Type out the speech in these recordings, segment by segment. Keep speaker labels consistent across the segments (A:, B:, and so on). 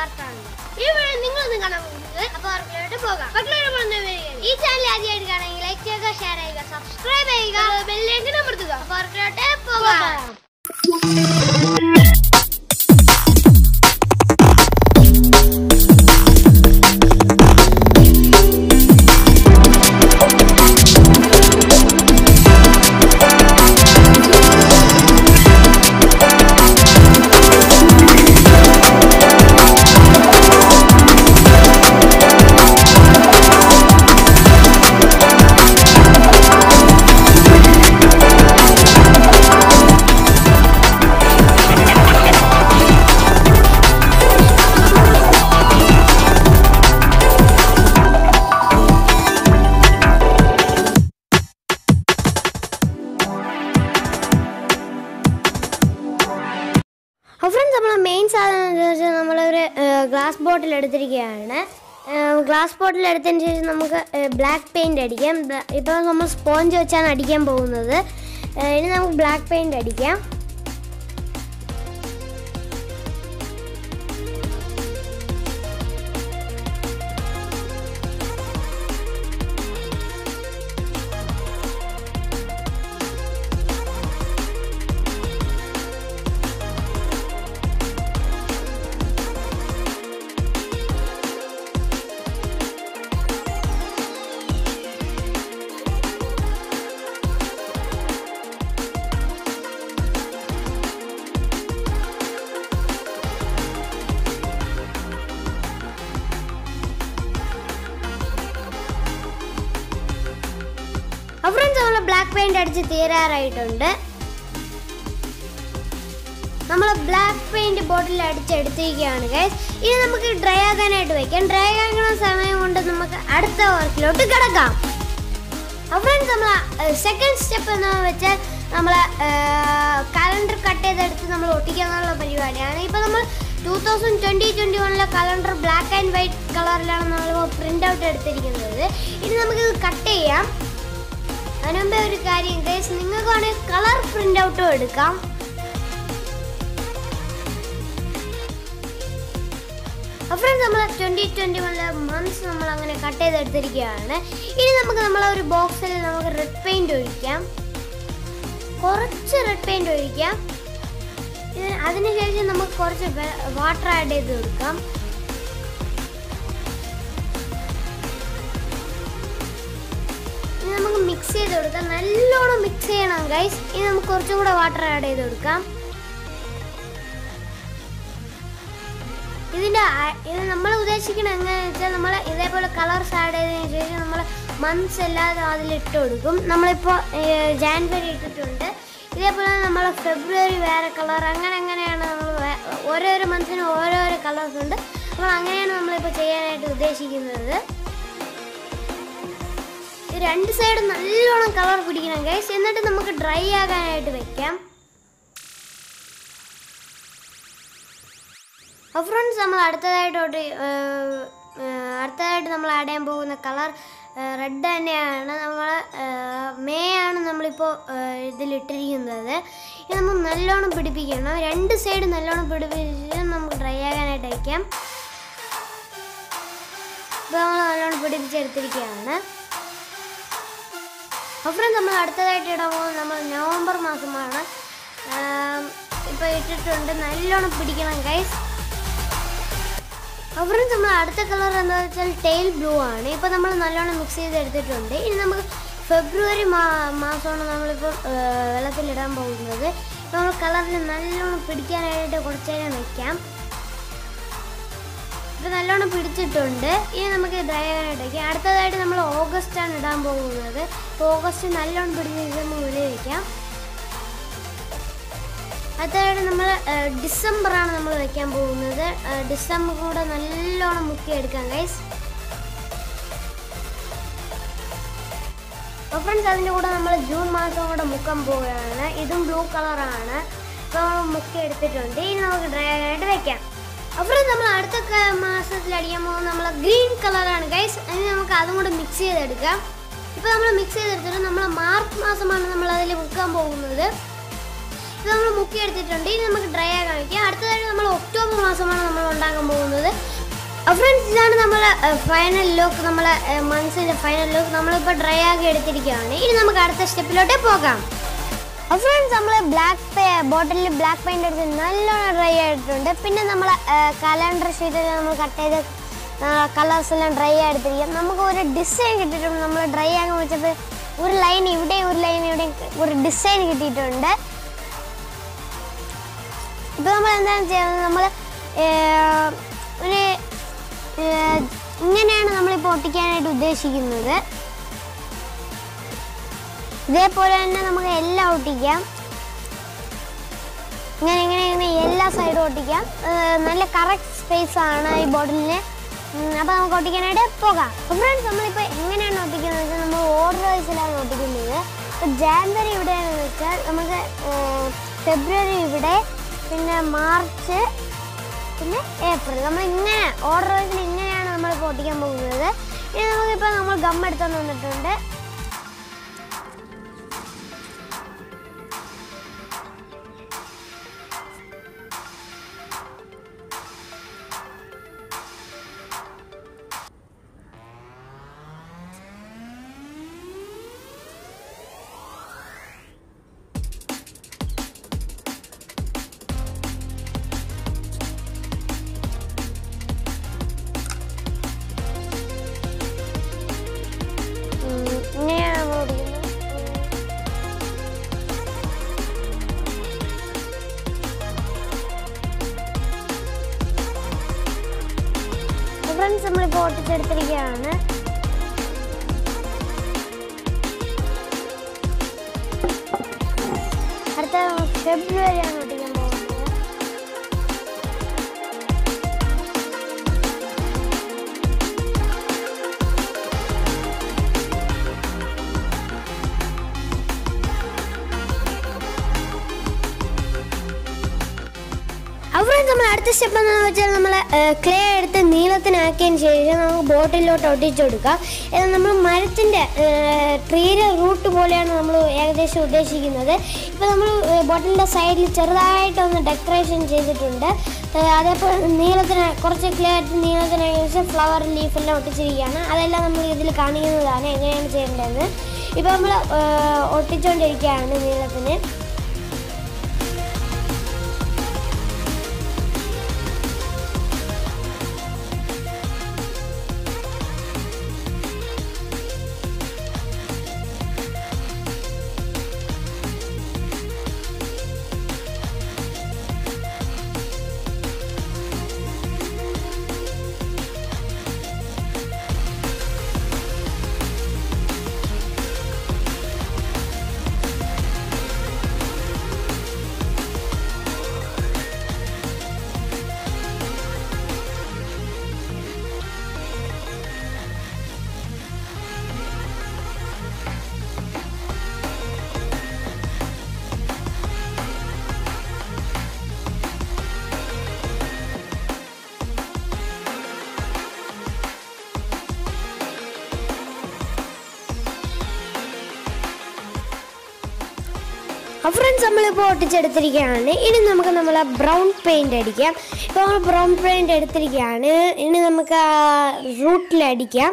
A: പാർക്കാണ് ഇവിടെ നിങ്ങളൊന്നും കാണാൻ പോകുന്നത് അപ്പൊ പാർക്കിലോട്ട് പോകാം പാർക്കിലോട്ട് പോകുന്ന വഴിയാണ്. ഈ ചാനൽ ആദ്യമായിട്ട് കാണണമെങ്കിൽ ലൈക്ക് ചെയ്യുക ഷെയർ ചെയ്യുക സബ്സ്ക്രൈബ് ചെയ്യുക ബെല്ലേക്ക് അമർത്തുക അപ്പൊ പാർക്കിലോട്ട് പോകാം ഫ്രണ്ട്സ് നമ്മൾ മെയിൻ സാധനം എന്താ വെച്ചാൽ നമ്മളൊരു ഗ്ലാസ് ബോട്ടിൽ എടുത്തിരിക്കുകയാണ് ഗ്ലാസ് ബോട്ടിൽ എടുത്തതിന് ശേഷം നമുക്ക് ബ്ലാക്ക് പെയിൻ്റ് അടിക്കാം ഇപ്പോൾ നമ്മൾ സ്പോഞ്ച് വെച്ചാണ് അടിക്കാൻ പോകുന്നത് ഏഹ് ഇനി നമുക്ക് ബ്ലാക്ക് പെയിൻ്റ് അടിക്കാം ഫ്രണ്ട്സ് നമ്മൾ ബ്ലാക്ക് പെയിന്റ് അടിച്ച് തീരാറായിട്ടുണ്ട് നമ്മൾ ബ്ലാക്ക് പെയിന്റ് ബോട്ടിൽ അടിച്ചെടുത്തിരിക്കുകയാണ് ഗൈസ് ഇനി നമുക്ക് ഡ്രൈ ആകാനായിട്ട് വെക്കാം ഡ്രൈ ആകുന്ന സമയം കൊണ്ട് നമുക്ക് അടുത്ത വർക്കിലോട്ട് കിടക്കാം ഫ്രണ്ട്സ് നമ്മൾ സെക്കൻഡ് സ്റ്റെപ്പ് എന്ന് വെച്ചാൽ നമ്മൾ കലണ്ടർ കട്ട് ചെയ്തെടുത്ത് നമ്മൾ ഒട്ടിക്കാന്നുള്ള പരിപാടിയാണ് ഇപ്പോൾ നമ്മൾ ടൂ തൗസൻഡ് ട്വൻറ്റി ട്വൻറ്റി വണ്ണിലെ കലണ്ടർ ബ്ലാക്ക് ആൻഡ് വൈറ്റ് കളറിലാണ് നമ്മൾ പ്രിൻ്റ് ഔട്ട് എടുത്തിരിക്കുന്നത് ഇനി നമുക്കിത് കട്ട് ചെയ്യാം അതിന് മുമ്പേ ഒരു കാര്യം ഗൈസ് നിങ്ങൾക്ക് വേണമെങ്കിൽ കളർ പ്രിൻ്റ് ഔട്ടും എടുക്കാം ഫ്രണ്ട്സ് നമ്മൾ ട്വൻറ്റി ട്വൻറ്റി വണ്ണിലെ മന്ത്സ് നമ്മൾ അങ്ങനെ കട്ട് ചെയ്തെടുത്തിരിക്കുകയാണ് ഇനി നമുക്ക് നമ്മളെ ഒരു ബോക്സിൽ നമുക്ക് റെഡ് പെയിൻറ് ഒഴിക്കാം കുറച്ച് റെഡ് പെയിൻറ് ഒഴിക്കാം ഇത് അതിനുശേഷം നമുക്ക് കുറച്ച് വാട്ടർ ആഡ് ചെയ്ത് കൊടുക്കാം ഇനി നമുക്ക് മിക്സ് ചെയ്ത് കൊടുക്കാം നല്ലോണം മിക്സ് ചെയ്യണം ഗൈസ് ഇനി നമുക്ക് കുറച്ചും കൂടെ വാട്ടർ ആഡ് ചെയ്ത് കൊടുക്കാം ഇതിൻ്റെ ആ- ഇത് നമ്മൾ ഉദ്ദേശിക്കുന്നത് എങ്ങനെയാണെന്ന് വെച്ചാൽ നമ്മൾ ഇതേപോലെ കളർസ് ആഡ് ചെയ്തതിന് ശേഷം നമ്മൾ മന്ത്സ് എല്ലാം അതിലിട്ട് കൊടുക്കും നമ്മളിപ്പോൾ ജാൻവരി ഇട്ടിട്ടുണ്ട് ഇതേപോലെ നമ്മൾ ഫെബ്രുവരി വേറെ കളർ അങ്ങനെ അങ്ങനെയാണ് നമ്മൾ ഓരോരോ മന്ത്സിനും ഓരോരോ കളേഴ്സ് ഉണ്ട് നമ്മൾ അങ്ങനെയാണ് നമ്മളിപ്പോൾ ചെയ്യാനായിട്ട് ഉദ്ദേശിക്കുന്നത് ഈ രണ്ട് സൈഡും നല്ലോണം കളർ പിടിക്കണം ഗൈസ് എന്നിട്ട് നമുക്ക് ഡ്രൈ ആകാനായിട്ട് വെക്കാം അപ്പോൾ ഫ്രണ്ട്സ് നമ്മൾ അടുത്തതായിട്ടോട്ട് അടുത്തതായിട്ട് നമ്മൾ ആഡ് ചെയ്യാൻ പോകുന്ന കളർ റെഡ് തന്നെയാണ് നമ്മൾ മേ ആണ് നമ്മളിപ്പോൾ ഇതിലിട്ടിരിക്കുന്നത് ഇത് നമ്മൾ നല്ലോണം പിടിപ്പിക്കണം രണ്ട് സൈഡ് നല്ലോണം പിടിപ്പിച്ച് നമുക്ക് ഡ്രൈ ആകാനായിട്ട് വയ്ക്കാം ഇപ്പോൾ നമ്മൾ നല്ലോണം പിടിപ്പിച്ചെടുത്തിരിക്കുകയാണ് അപ്പോൾ നമ്മൾ അടുത്തതായിട്ട് ഇടാൻ പോകുന്നത് നമ്മൾ നവംബർ മാസമാണ് ഇപ്പോൾ ഇട്ടിട്ടുണ്ട് നല്ലോണം പിടിക്കണം ഗൈസ് അപ്പോൾ നമ്മൾ അടുത്ത കളർ എന്താ വെച്ചാൽ ടെയിൽ ബ്ലൂ ആണ് ഇപ്പോൾ നമ്മൾ നല്ലോണം മിക്സ് ചെയ്തെടുത്തിട്ടുണ്ട് ഇനി നമുക്ക് ഫെബ്രുവരി മാ മാസമാണ് നമ്മളിപ്പോൾ വെള്ളത്തിലിടാൻ പോകുന്നത് ഇപ്പോൾ നമ്മൾ കളറിൽ നല്ലോണം പിടിക്കാനായിട്ട് കുറച്ച് നേരം വയ്ക്കാം ഇത് നല്ലോണം പിടിച്ചിട്ടുണ്ട് ഇനി നമുക്ക് ഡ്രൈ ആകാനായിട്ട് വയ്ക്കാം അടുത്തതായിട്ട് നമ്മൾ ഓഗസ്റ്റ് ആണ് ഇടാൻ പോകുന്നത് ഇപ്പോൾ ഓഗസ്റ്റ് നല്ലോണം പിടിച്ച് നമുക്ക് വെളി വയ്ക്കാം അടുത്തതായിട്ട് നമ്മൾ ഡിസംബർ ആണ് നമ്മൾ വെക്കാൻ പോകുന്നത് ഏഹ് ഡിസംബർ കൂടെ നല്ലോണം മുക്കി എടുക്കാം ഗൈസ് അപ്പോൾ ഫ്രണ്ട്സ് അതിൻ്റെ കൂടെ നമ്മൾ ജൂൺ മാസം കൂടെ മുക്കാൻ പോവുകയാണ് ഇതും ബ്ലൂ കളറാണ് ഇപ്പോൾ നമ്മൾ മുക്കി എടുത്തിട്ടുണ്ട് ഇനി നമുക്ക് ഡ്രൈ ആകാനായിട്ട് വെക്കാം അപ്പോൾ നമ്മൾ അടുത്ത ക- മാസത്തിൽ അടിക്കാൻ പോകുന്നത് നമ്മൾ ഗ്രീൻ കളറാണ് ഗൈസ് അതിന് നമുക്ക് അതും കൂടെ മിക്സ് ചെയ്തെടുക്കാം ഇപ്പോൾ നമ്മൾ മിക്സ് ചെയ്തെടുത്തിട്ട് നമ്മൾ മാർച്ച് മാസമാണ് നമ്മൾ അതിൽ മുക്കാൻ പോകുന്നത് ഇത് നമ്മൾ മുക്കി എടുത്തിട്ടുണ്ട് ഇനി നമുക്ക് ഡ്രൈ ആകാൻ വയ്ക്കാം അടുത്തതായിട്ട് നമ്മൾ ഒക്ടോബർ മാസമാണ് നമ്മൾ ഉണ്ടാക്കാൻ പോകുന്നത് ഫ്രണ്ട്സ് ഇതാണ് നമ്മളെ ഫൈനൽ ലുക്ക് നമ്മളെ മനസ്സിൻ്റെ ഫൈനൽ ലുക്ക് നമ്മളിപ്പോൾ ഡ്രൈ ആക്കി എടുത്തിരിക്കുകയാണ് ഇനി നമുക്ക് അടുത്ത സ്റ്റെപ്പിലോട്ട് പോകാം ഫ്രണ്ട്സ് നമ്മൾ ബ്ലാക്ക് ബോട്ടിലിൽ ബ്ലാക്ക് പെയിൻ്റ് എടുത്ത് നല്ലോണം ഡ്രൈ ആയിട്ടുണ്ട് പിന്നെ നമ്മൾ കലണ്ടർ ഷീറ്റിൽ നമ്മൾ കട്ട് ചെയ്ത് കളേഴ്സ് എല്ലാം ഡ്രൈ ആയെടുത്തിരിക്കുക നമുക്ക് ഒരു ഡിസൈൻ കിട്ടിയിട്ടുണ്ട് നമ്മൾ ഡ്രൈ ആകാൻ വെച്ചപ്പോൾ ഒരു ലൈൻ ഇവിടെ ഒരു ലൈൻ ഇവിടെ ഒരു ഡിസൈൻ കിട്ടിയിട്ടുണ്ട് ഇപ്പോൾ നമ്മൾ എന്താണ് ചെയ്യുന്നത് നമ്മൾ ഒരു ഏർ, ഇങ്ങനെയാണ് നമ്മളിപ്പോൾ ഒട്ടിക്കാനായിട്ട് ഉദ്ദേശിക്കുന്നത് ഇതേപോലെ തന്നെ നമുക്ക് എല്ലാം ഒട്ടിക്കാം ഇങ്ങനെ ഇങ്ങനെ ഇങ്ങനെ എല്ലാ സൈഡും ഒട്ടിക്കാം ഏർ, നല്ല കറക്റ്റ് സ്പേസ് ആണ് ഈ ബോട്ടിലിന് അപ്പോൾ നമുക്ക് ഒട്ടിക്കാനായിട്ട് പോകാം ഫ്രണ്ട്സ് നമ്മളിപ്പോൾ എങ്ങനെയാണ് ഒട്ടിക്കുന്നത് വെച്ചാൽ നമ്മൾ ഓർഡർ വൈസിലാണ് ഒട്ടിക്കുന്നത് ഇപ്പോൾ ജാനുവരി ഇവിടെയാണെന്ന് വെച്ചാൽ നമുക്ക് ഏർ, ഫെബ്രുവരി ഇവിടെ പിന്നെ മാർച്ച് പിന്നെ ഏപ്രിൽ നമ്മൾ ഇങ്ങനെ ഓർഡർ വൈസിൽ ഇങ്ങനെയാണ് നമ്മളിപ്പോൾ ഒട്ടിക്കാൻ പോകുന്നത് ഇനി നമുക്കിപ്പോൾ നമ്മൾ ഗം എടുത്തോണ്ട് വന്നിട്ടുണ്ട് ഉം, ഇങ്ങനെയാണ് നമ്മൾ ഒട്ടിക്കുന്നത് ഫ്രണ്ട്സ് നമ്മളിപ്പോൾ ഒട്ടിച്ചെടുത്തിരിക്കുകയാണ് അടുത്ത ഫെബ്രുവരിയാണ് ഒട്ടിക്കാൻ പോകുന്നത് അവിടെ നമ്മൾ അടുത്ത സ്റ്റെപ്പ് എന്താണെന്ന് വെച്ചാൽ നമ്മൾ ക്ലേ എടുത്ത് നീളത്തിനാക്കിയതിന് ശേഷം നമുക്ക് ബോട്ടിലോട്ട് ഒട്ടിച്ചു കൊടുക്കാം ഇത് നമ്മൾ മരത്തിൻ്റെ ട്രീയുടെ റൂട്ട് പോലെയാണ് നമ്മൾ ഏകദേശം ഉദ്ദേശിക്കുന്നത് ഇപ്പോൾ നമ്മൾ ബോട്ടിലിൻ്റെ സൈഡിൽ ചെറുതായിട്ടൊന്ന് ഡെക്കറേഷൻ ചെയ്തിട്ടുണ്ട് ഏഹ് അതേപോലെ നീളത്തിന് കുറച്ച് ക്ലേ എടുത്ത് നീളത്തിനാക്കിയ ശേഷം ഫ്ലവർ ലീഫെല്ലാം ഒട്ടിച്ചിരിക്കുകയാണ് അതെല്ലാം നമ്മൾ ഇതിൽ കാണിക്കുന്നതാണ് എങ്ങനെയാണ് ചെയ്യേണ്ടതെന്ന് ഇപ്പോൾ നമ്മൾ ഒട്ടിച്ചുകൊണ്ടിരിക്കുകയാണ് നീളത്തിന് ഫ്രണ്ട്സ് നമ്മളിപ്പോൾ ഒട്ടിച്ചെടുത്തിരിക്കുകയാണ് ഇനി നമുക്ക് നമ്മൾ ബ്രൗൺ പെയിൻ്റ് അടിക്കാം ഇപ്പോൾ നമ്മൾ ബ്രൗൺ പെയിൻ്റ് എടുത്തിരിക്കുകയാണ് ഇനി നമുക്ക് റൂട്ടിലടിക്കാം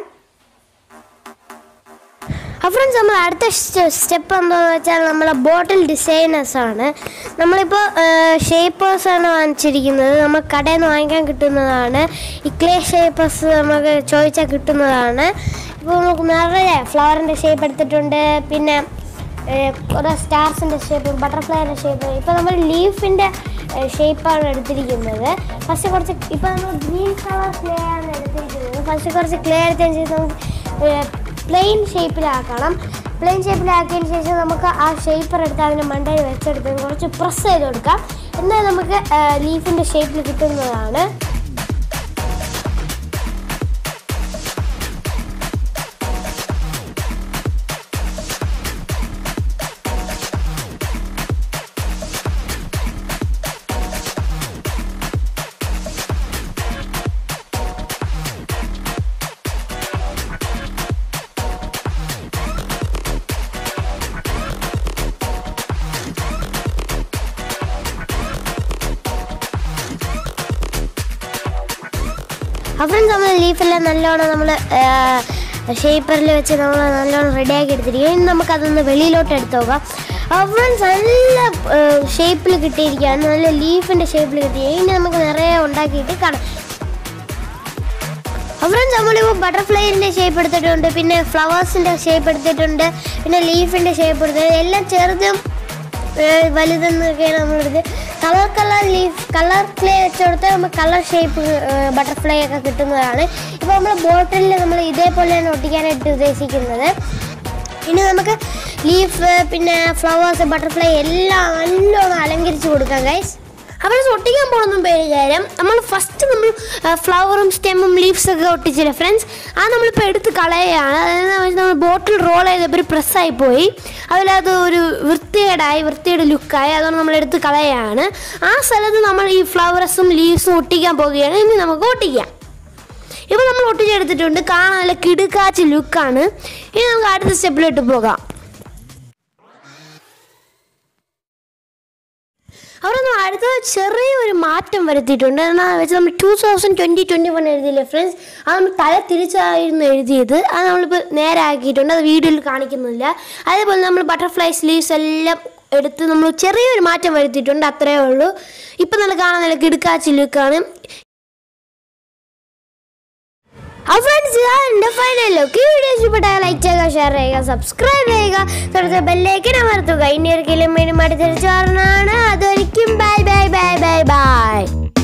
A: ഫ്രണ്ട്സ് നമ്മൾ അടുത്ത സ്റ്റെപ്പ് എന്താണെന്ന് വെച്ചാൽ നമ്മളെ ബോട്ടിൽ ഡിസൈനേഴ്സ് ആണ് നമ്മളിപ്പോൾ ഷേപ്പേഴ്സ് ആണ് വാങ്ങിച്ചിരിക്കുന്നത് നമ്മൾ കടയിൽ നിന്ന് വാങ്ങിക്കാൻ കിട്ടുന്നതാണ് ഈ ക്ലേ ഷേപ്പേഴ്സ് നമുക്ക് ചോദിച്ചാൽ കിട്ടുന്നതാണ് ഇപ്പോൾ നമുക്ക് നിറയെ ഫ്ലവറിൻ്റെ ഷേപ്പ് എടുത്തിട്ടുണ്ട് പിന്നെ ഏഹ്, കുറേ സ്റ്റാർസിൻ്റെ ഷേപ്പ് ബട്ടർഫ്ലൈൻ്റെ ഷേപ്പ് ഇപ്പോൾ നമ്മൾ ലീഫിൻ്റെ ഷേപ്പാണ് എടുത്തിരിക്കുന്നത് ഫസ്റ്റ് കുറച്ച് ഇപ്പോൾ നമ്മൾ ഗ്രീൻ കളർ ക്ലേ ആണ് എടുത്തിരിക്കുന്നത് ഫസ്റ്റ് കുറച്ച് ക്ലേ എടുത്തതിന് ശേഷം നമുക്ക് പ്ലെയിൻ ഷേപ്പിലാക്കണം പ്ലെയിൻ ഷേപ്പിലാക്കിയതിന് ശേഷം നമുക്ക് ആ ഷേപ്പർ എടുത്ത് അതിൻ്റെ മണ്ടയിൽ വെച്ചെടുത്ത് കുറച്ച് പ്രസ് ചെയ്ത് കൊടുക്കാം എന്നാൽ നമുക്ക് ലീഫിൻ്റെ ഷേപ്പിൽ കിട്ടുന്നതാണ് അപ്പം നമ്മൾ ലീഫെല്ലാം നല്ലോണം നമ്മൾ ഷേപ്പറിൽ വെച്ച് നമ്മൾ നല്ലോണം റെഡിയാക്കി എടുത്തിരിക്കും ഇനി നമുക്കതൊന്ന് വെളിയിലോട്ട് എടുത്ത് നോക്കാം അപ്പം നല്ല ഷേപ്പിൽ കിട്ടിയിരിക്കുകയാണ് നല്ല ലീഫിൻ്റെ ഷേപ്പിൽ കിട്ടിയിരിക്കുക ഇനി നമുക്ക് നിറയെ ഉണ്ടാക്കിയിട്ട് കാണാം അപ്പം നമ്മളിപ്പോൾ ബട്ടർഫ്ലൈൻ്റെ ഷേപ്പ് എടുത്തിട്ടുണ്ട് പിന്നെ ഫ്ലവേഴ്സിൻ്റെ ഷേപ്പ് എടുത്തിട്ടുണ്ട് പിന്നെ ലീഫിൻ്റെ ഷേപ്പ് എടുത്തിട്ടുണ്ട് എല്ലാം ചെറുതും ഏഹ്, വലുതെന്നൊക്കെയാണ് നമ്മളെടുത്ത് colour colour leaf colour clay വെച്ചെടുത്ത് നമുക്ക് കളർ ഷേപ്പ് ബട്ടർഫ്ലൈ ഒക്കെ കിട്ടുന്നതാണ് ഇപ്പോൾ നമ്മൾ ബോട്ടിലിൽ നമ്മൾ ഇതേപോലെയാണ് ഒട്ടിക്കാനായിട്ട് ഉദ്ദേശിക്കുന്നത് ഇനി നമുക്ക് ലീഫ് പിന്നെ ഫ്ലവേഴ്സ് ബട്ടർഫ്ലൈ എല്ലാം നല്ലോണം അലങ്കരിച്ച് കൊടുക്കാം ഗൈസ് അപ്പോൾ ഒട്ടിക്കാൻ പോകുന്ന പേര് കാര്യം നമ്മൾ ഫസ്റ്റ് നമ്മൾ ഫ്ലവറും സ്റ്റെമ്മും ലീവ്സ് ഒക്കെ ഒട്ടിച്ചില്ല ഫ്രണ്ട്സ് അത് നമ്മളിപ്പോൾ എടുത്ത് കളയുകയാണ് അതായത് നമ്മൾ ബോട്ടിൽ റോൾ ചെയ്തപ്പോൾ ഒരു പ്രസ്സായി പോയി അതിലത് ഒരു വൃത്തികേടായി വൃത്തിയുടെ ലുക്കായി അതുകൊണ്ട് നമ്മൾ എടുത്ത് കളയുകയാണ് ആ സ്ഥലത്ത് നമ്മൾ ഈ ഫ്ലവേഴ്സും ലീവ്സും ഒട്ടിക്കാൻ പോവുകയാണ് ഇനി നമുക്ക് ഒട്ടിക്കാം ഇപ്പോൾ നമ്മൾ ഒട്ടിച്ചെടുത്തിട്ടുണ്ട് കാണാൻ നല്ല കിടുക്കാച്ച് ലുക്കാണ് ഇനി നമുക്ക് അടുത്ത സ്റ്റെപ്പിലോട്ട് പോകാം അവിടെ നമ്മൾ അടുത്ത ചെറിയൊരു മാറ്റം വരുത്തിയിട്ടുണ്ട് എന്നാന്ന് വെച്ചാൽ നമ്മൾ two thousand twenty twenty one എഴുതിയില്ലേ ഫ്രണ്ട്സ് അത് നമ്മൾ തല തിരിച്ചായിരുന്നു എഴുതിയത് അത് നമ്മളിപ്പോൾ നേരെ ആക്കിയിട്ടുണ്ട് അത് വീഡിയോയിൽ കാണിക്കുന്നില്ല അതേപോലെ നമ്മൾ ബട്ടർഫ്ലൈ സ്ലീവ്സ് എല്ലാം എടുത്ത് നമ്മൾ ചെറിയൊരു മാറ്റം വരുത്തിയിട്ടുണ്ട് അത്രയേ ഉള്ളൂ ഇപ്പം നല്ല കാണാൻ നല്ല കിടുക്കാച്ചി ലുക്കാണ് അപ്പോൾ ഫ്രണ്ട്സ് ഇതാണ് എൻ്റെ ഫൈനൽ ലുക്ക് ഈ വീഡിയോ ഇഷ്ടപ്പെട്ടാൽ ലൈക്ക് ചെയ്യുക ഷെയർ ചെയ്യുക സബ്സ്ക്രൈബ് ചെയ്യുക തുടർന്ന് ബെല്ലേക്ക് അമർത്തുക ഇനി ഒരിക്കലും വേണ്ടി മടി തിരിച്ചു പറഞ്ഞാണ് അതൊരിക്കും bye bye bye bye by